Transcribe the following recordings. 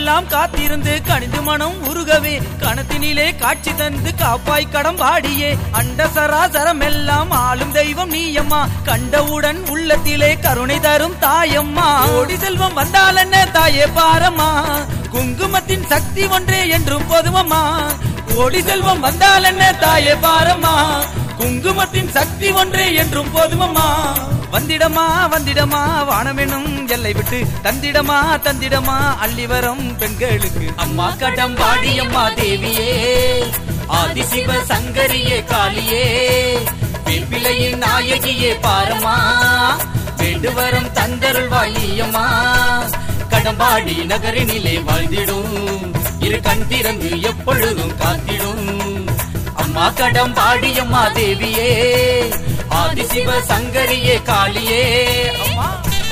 காலமெல்லாம் காத்திருந்து கணிந்து மனம் உருகவே கணத்தினிலே காட்சி தந்து காப்பாய் கடம் பாடியே அண்ட சராசரம் எல்லாம் ஆளும் தெய்வம் நீயம்மா கண்டவுடன் உள்ளத்திலே கருணை தரும் தாயம்மா ஓடி செல்வம் வந்தால் என்ன தாயே பாரம்மா குங்குமத்தின் சக்தி ஒன்றே என்றும் போதுமம்மா ஓடி செல்வம் வந்தால் என்ன தாயே பாரம்மா குங்குமத்தின் சக்தி ஒன்றே என்றும் போதுமம்மா வந்திடமா வந்திடமா வானமெனும் எல்லை விட்டு தந்திடமா தந்திடமா அள்ளி வரும் பெண்களுக்கு அம்மா கடம் பாடியம்மா தேவியே ஆதிசிவ சங்கரியே காளியே பிள்ளையின் நாயகியே பாரம்மா வேண்டுவரம் தந்தருள் வாழியம்மா கடம்பாடி நகரினிலே வாழ்ந்திடும் இரு கண் திறந்து எப்பொழுதும் காத்திடும் அம்மா கடம் பாடியம்மா தேவியே ஆதிசிவ சங்கரியே காளியே அம்மா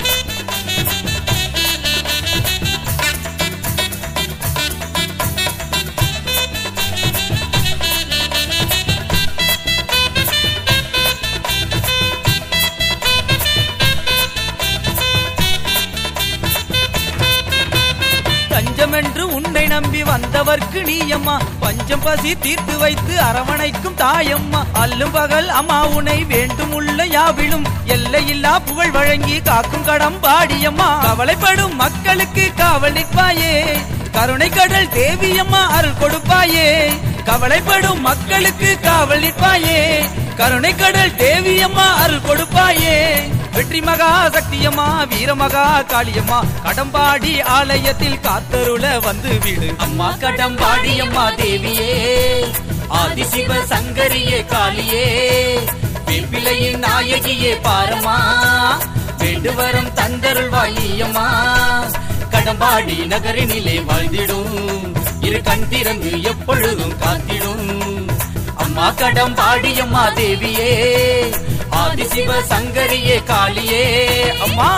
தஞ்சமென்று உன்னை நம்பி வந்தவர்க்கு நீயம்மா பஞ்சம் பசி தீர்த்து வைத்து அரவணைக்கும் தாயம்மா அல்லும் பகல் அம்மா உன்னை வேண்டும் உள்ள யாவிலும் எல்லையில்லா புகழ் வழங்கி காக்கும் கடம் பாடியம்மா கவலைப்படும் மக்களுக்கு காவல் நிற்பாயே கருணை கடல் தேவியம்மா அருள் கொடுப்பாயே கவலைப்படும் மக்களுக்கு காவல் நிற்பாயே கருணை கடல் தேவியம்மா அருள் கொடுப்பாயே வெற்றி மகா சக்தியம்மா வீரமகா காளியம்மா கடம்பாடி ஆலயத்தில் காத்தருள வந்து விடு அம்மா கடம்பாடி அம்மா தேவியே ஆதிசிவ சங்கரியே காளியே பிள்ளையின் நாயகியே பாரம்மா வேண்டுவரம் தந்தருள் வாழியம்மா கடம்பாடி நகரினிலே வாழ்ந்திடும் இரு கண் திறந்து எப்பொழுதும் காத்திடும் அம்மா கடம் பாடியம்மா தேவியே ஆதிசிவ சங்கரியே காளியே அம்மா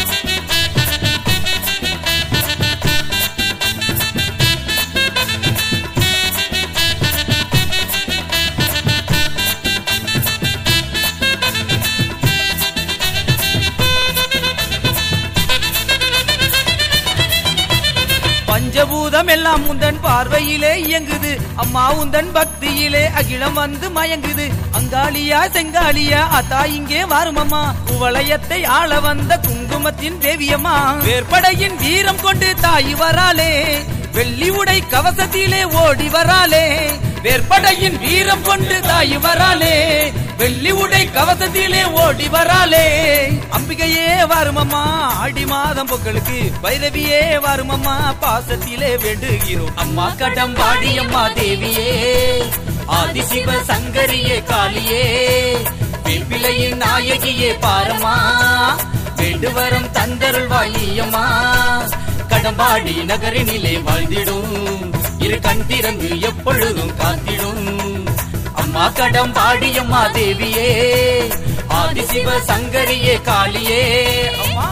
பஞ்சபூதம் எல்லாம் உந்தன் பார்வையிலே இயங்குது அம்மா உந்தன் பக்தியிலே அகிலம் வந்து மயங்குது அங்காளியா செங்காளியா அத்தா இங்கே வாருமம்மா குவளையத்தை ஆள வந்த குங்குமத்தின் தேவியம்மா வேற்படையின் வீரம் கொண்டு தாய் வராளே வெள்ளி உடை கவசத்திலே ஓடி வராளே வேற்படையின் வீரம் கொண்டு தாய் வராளே வெள்ளி உடை கவசத்திலே ஓடி வராளே அம்பிகையே வருமம்மா ஆடி மாதம் பொங்கலுக்கு பைரவியே வருமம்மா பாசத்திலே வேண்டுகிறோம் அம்மா கடம் பாடியம்மா தேவியே ஆதிசிவ சங்கரியே காளியே பிள்ளையின் நாயகியே பாரம்மா வேண்டுவரம் தந்தருள் வாழியம்மா கடம்பாடி நகரினிலே வாழ்ந்திடும் இரு கண் திறந்து எப்பொழுதும் காத்திடும் அம்மா கடம் பாடியம்மா தேவியே ஆதிசிவ சங்கரியே காளியே அம்மா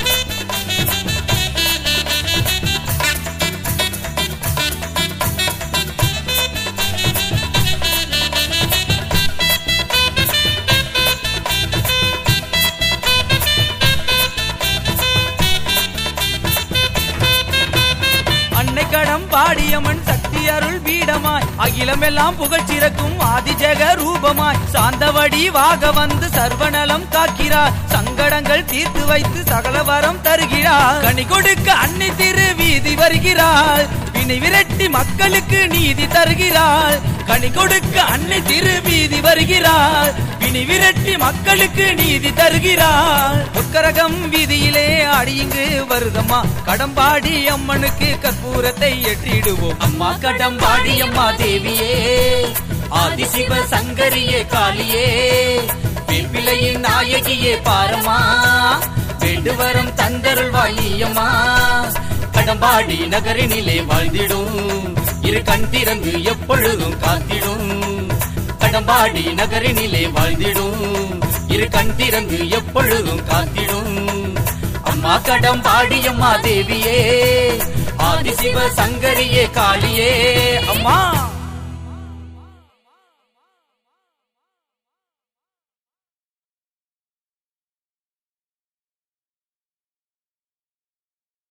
அன்னை கடம் பாடியம்மன் சக்தி அருள் பீடமாய் அகிலமெல்லாம் புகழ் சிறக்கும் ஆதிஜக ரூபமாய் சாந்தவடி வாக வந்து சர்வநலம் காக்கிறார் சங்கடங்கள் தீர்த்து வைத்து சகல வரம் தருகிறார் கனி கொடுக்க அன்னை திரு வீதி வருகிறாள் வினை விரட்டி மக்களுக்கு நீதி தருகிறாள் கனி கொடுக்க அன்னை திரு வீதி வருகிறாள் வினி விரட்டி மக்களுக்கு நீதி தருகிறாள் உக்கரகம் வீதியிலே அடியிங்கு வருதம்மா கடம்பாடி அம்மனுக்கு கற்பூரத்தை எட்டிடுவோம் அம்மா கடம்பாடி அம்மா தேவியே ஆதிசிவ சங்கரியே காளியே பிள்ளையின் நாயகியே பாரம்மா வேண்டுவரம் தந்தருள் வாழியம்மா கடம்பாடி நகரினிலே வாழ்ந்திடும் இரு கண் திறந்து எப்பொழுதும் காத்திடும் கடம்பாடி நகரினிலே வாழ்ந்திடும் இரு கண் திறந்து எப்பொழுதும் காத்திடும் அம்மா கடம்பாடி அம்மா தேவியே ஆதிசிவ சங்கரியே காளியே அம்மா